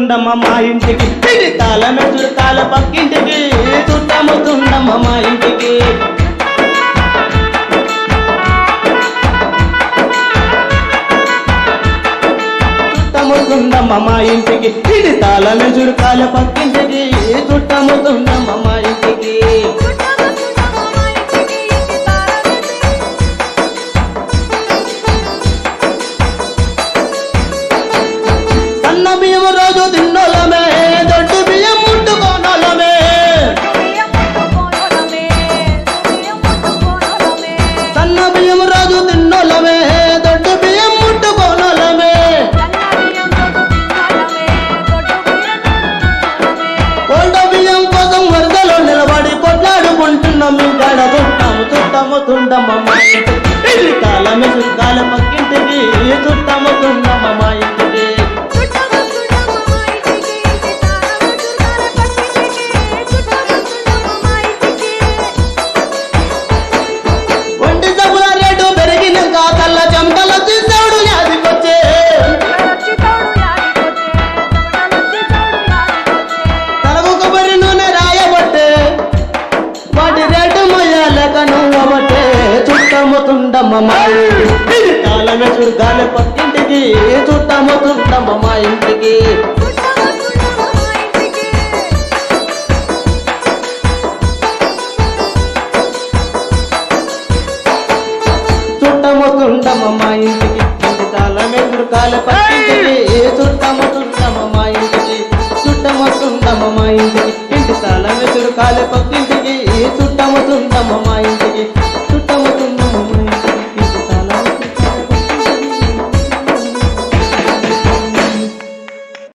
చుట్టముతుండమ్మ మా ఇంటికి ఇది తాళమే చురకాల పక్కింటికి చుట్టముతుండమ్మ మా ఇంటికి చుట్టముతుండమ్మ మా ఇంటికి ఇది తాళమే చురకాల పక్కింటికి చుట్టముతుండమ్మ మా ఇంటికి సన్న బియ్యం రోజు తిన్నోలమే దొడ్డు బియ్యం ముట్టుకోనోలమే సన్న బియ్యం రోజు తిన్నోలమే దొడ్డు బియ్యం ముట్టుకోనోలమే కొండ బియ్యం కోసం వరదలో నిలబడి కొట్లాడుకుంటున్నాం ఇంకాడ చుట్టాము చుట్టాము తుండమ్మ మా ఇంటికి ఇది కాలమే చుట్టాల పక్కింటికి చుట్టాము తుండమ్మ మా ఇంటికి ఒంటి సబ్బుల రేటు పెరిగినాక కళ్ళ చెమటలు తీసాడు యాదికొచ్చే తలకు కొబ్బరి నూనె రాయబట్టే వాటి రేటు మొయ్యాలేక నువ్వబట్టే చుట్టముతుండమ్మ మా ఇంటికి ఇది కాలమే చుట్టాల పక్కింటికి చుట్టముతుండమ్మ మా ఇంటికి చుట్టముతుండమ్మ మా ఇంటికి ఇంటి తాళమే చురకాల పక్కింటికి చుట్టముతుండమ్మ మా ఇంటికి చుట్టముతుండమ్మ మా ఇంటికి ఇంటి తాళమే చురకాల పక్కింటికి చుట్టముతుండమ్మ మా ఇంటికి